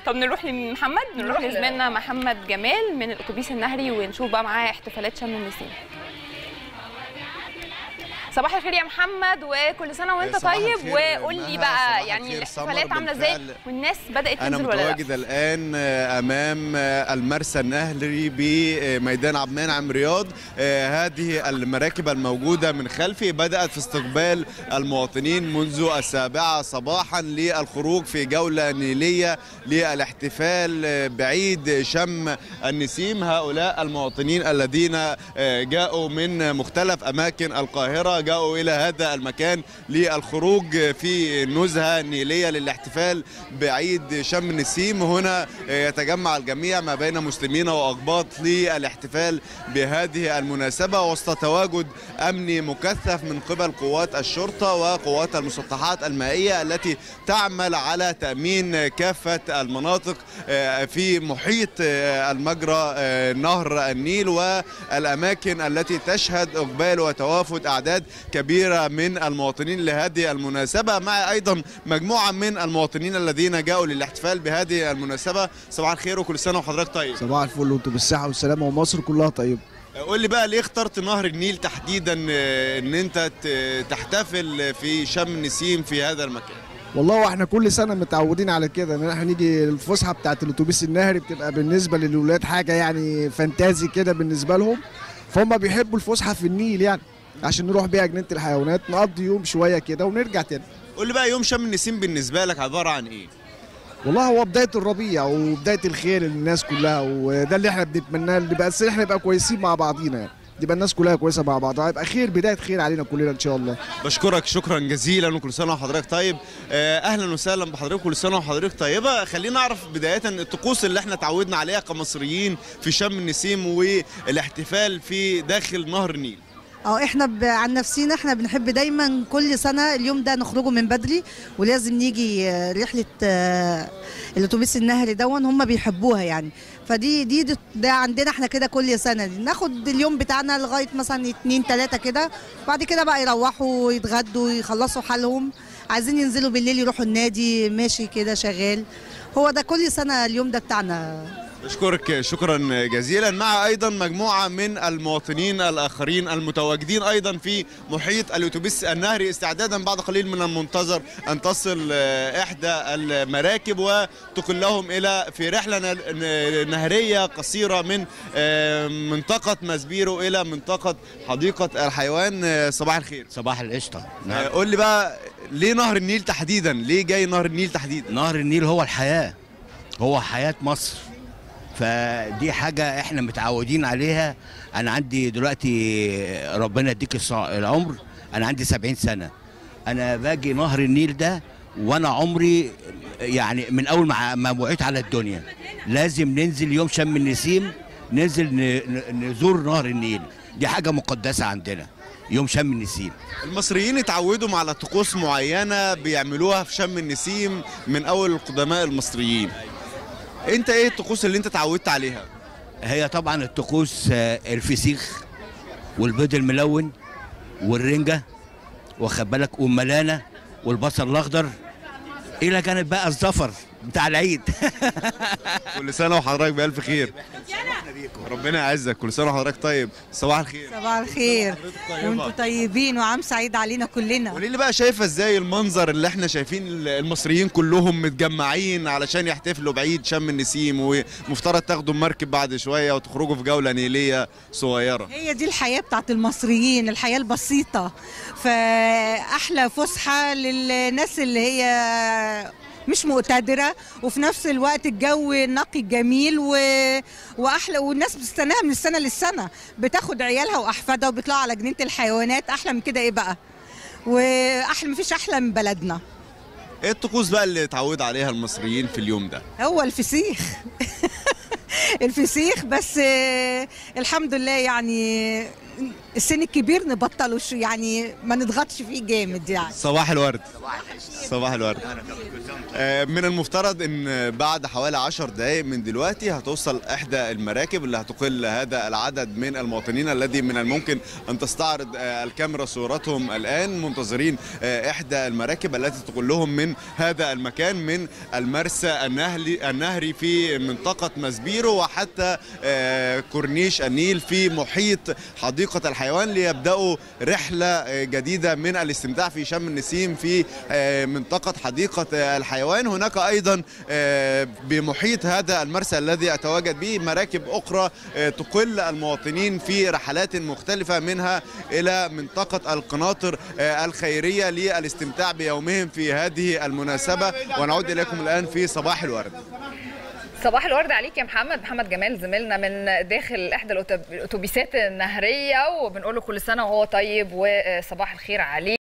طب نروح لمحمد نروح نروح ل- لزميلنا محمد جمال من الاتوبيس النهري ونشوف بقى معاه احتفالات شم النسيم صباح الخير يا محمد وكل سنه وانت صباح طيب الخير وقول لي مها، بقى صباح يعني الخير الاحتفالات سمر. عامله ازاي بالفعل والناس بدات أنا تنزل ولا لا متواجد الآن آه، أمام آه، المرسى النهري بميدان عبد المنعم رياض آه، هذه المراكب الموجودة من خلفي بدأت في استقبال المواطنين منذ السابعة صباحا للخروج في جولة نيلية للاحتفال آه، بعيد شم النسيم هؤلاء المواطنين الذين آه، جاءوا من مختلف أماكن القاهرة جاءوا إلى هذا المكان للخروج في نزهة نيلية للاحتفال بعيد شم النسيم هنا يتجمع الجميع ما بين مسلمين وأقباط للاحتفال بهذه المناسبة وسط تواجد أمني مكثف من قبل قوات الشرطة وقوات المسطحات المائية التي تعمل على تأمين كافة المناطق في محيط المجرى نهر النيل والأماكن التي تشهد إقبال وتوافد أعداد كبيرة من المواطنين لهذه المناسبة مع أيضا مجموعة من المواطنين الذين جاءوا للاحتفال بهذه المناسبة صباح الخير وكل سنة وحضرتك طيب صباح الفل وانتم بالصحة والسلامة ومصر كلها طيبة قول لي بقى ليه اخترت نهر النيل تحديدا آه، ان انت ت- تحتفل في شم نسيم في هذا المكان والله واحنا كل سنة متعودين على كده ان احنا نيجي الفسحة بتاعت الاتوبيس النهري بتبقى بالنسبة للولاد حاجة يعني فانتازي كده بالنسبة لهم فهم بيحبوا الفسحة في النيل يعني عشان نروح بيها جنينة الحيوانات نقضي يوم شوية كده ونرجع تاني قول لي بقى يوم شم النسيم بالنسبة لك عبارة عن ايه والله هو بداية الربيع وبداية الخير للناس كلها وده اللي احنا بنتمناه اللي بس احنا نبقى كويسين مع بعضينا يعني يبقى الناس كلها كويسة مع بعضها يبقى خير بداية خير علينا كلنا ان شاء الله بشكرك شكرا جزيلا وكل سنه وحضرتك طيب آه، اهلا وسهلا بحضرتك كل سنه وحضرتك طيبه خلينا نعرف بدايه الطقوس اللي احنا تعودنا عليها كمصريين في شم النسيم والاحتفال في داخل نهر النيل اه احنا ب... عن نفسينا احنا بنحب دايما كل سنه اليوم ده نخرجوا من بدري ولازم نيجي آه، رحله آه، الاتوبيس النهري دون هم بيحبوها يعني فدي دي ده- ده عندنا احنا كده كل سنه ناخد اليوم بتاعنا لغايه مثلا اتنين تلاته كده بعد كده بقى يروحوا يتغدوا يخلصوا حالهم عايزين ينزلوا بالليل يروحوا النادي ماشي كده شغال هو ده كل سنه اليوم ده بتاعنا بشكرك شكرا جزيلا مع ايضا مجموعه من المواطنين الاخرين المتواجدين ايضا في محيط الاتوبيس النهري استعدادا بعد قليل من المنتظر ان تصل آه، احدى المراكب وتقلهم الى في رحله ن- ن- نهريه قصيره من آه، منطقه ماسبيرو الى منطقه حديقه الحيوان آه، صباح الخير صباح القشطة آه، قول لي بقى ليه نهر النيل تحديدا ليه جاي نهر النيل تحديدا نهر النيل هو الحياة هو حياة مصر فدي حاجة احنا متعودين عليها انا عندي دلوقتي ربنا يديك الص- العمر انا عندي سبعين سنة انا باجي نهر النيل ده وانا عمري يعني من اول ما ما وعيت على الدنيا لازم ننزل يوم شم النسيم ننزل ن- ن- نزور نهر النيل دي حاجة مقدسة عندنا يوم شم النسيم المصريين اتعودوا على طقوس معينة بيعملوها في شم النسيم من أول القدماء المصريين انت ايه الطقوس اللي انت اتعودت عليها هي طبعا الطقوس آه، الفسيخ والبيض الملون والرنجة واخد بالك والملانة والبصل الأخضر إلى جانب بقى الزفر بتاع العيد كل سنة وحضرتك بألف خير ربنا يعزك كل سنة وحضرتك طيب صباح الخير صباح الخير طيبة. وانتم طيبين وعام سعيد علينا كلنا قولي لي بقى شايفة ازاي المنظر اللي احنا شايفين المصريين كلهم متجمعين علشان يحتفلوا بعيد شم النسيم ومفترض تاخدوا مركب بعد شوية وتخرجوا في جولة نيلية صغيرة هي دي الحياة بتاعت المصريين الحياة البسيطة فأحلى فسحة للناس اللي هي مش مقتدرة وفي نفس الوقت الجو النقي الجميل و... وأحلى والناس بتستناها من السنة للسنة بتاخد عيالها وأحفادها وبيطلعوا على جنينة الحيوانات أحلى من كده إيه بقى وأحلى مفيش أحلى من بلدنا ايه الطقوس بقى اللي اتعود عليها المصريين في اليوم ده هو الفسيخ الفسيخ بس آه، الحمد لله يعني السن الكبير نبطله شو يعني ما نضغطش فيه جامد يعني صباح الورد صباح الورد آه، من المفترض ان بعد حوالي 10 دقائق من دلوقتي هتوصل احدى المراكب اللي هتقل هذا العدد من المواطنين الذي من الممكن ان تستعرض آه، الكاميرا صورتهم الان منتظرين آه، احدى المراكب التي تقلهم من هذا المكان من المرسى النهري النهري في منطقه مسبيرو وحتى آه، كورنيش النيل في محيط حديقه الحيوان ليبداوا رحله آه، جديده من الاستمتاع في شم النسيم في آه، منطقه حديقه آه، الحيوان هناك ايضا آه، بمحيط هذا المرسى الذي اتواجد به مراكب اخرى آه، تقل المواطنين في رحلات مختلفه منها الى منطقه القناطر آه، الخيريه للاستمتاع بيومهم في هذه المناسبه ونعود اليكم الان في صباح الورد صباح الورد عليك يا محمد محمد جمال زميلنا من داخل احدى الأتوب- الاتوبيسات النهريه وبنقول له كل سنه وهو طيب وصباح الخير عليه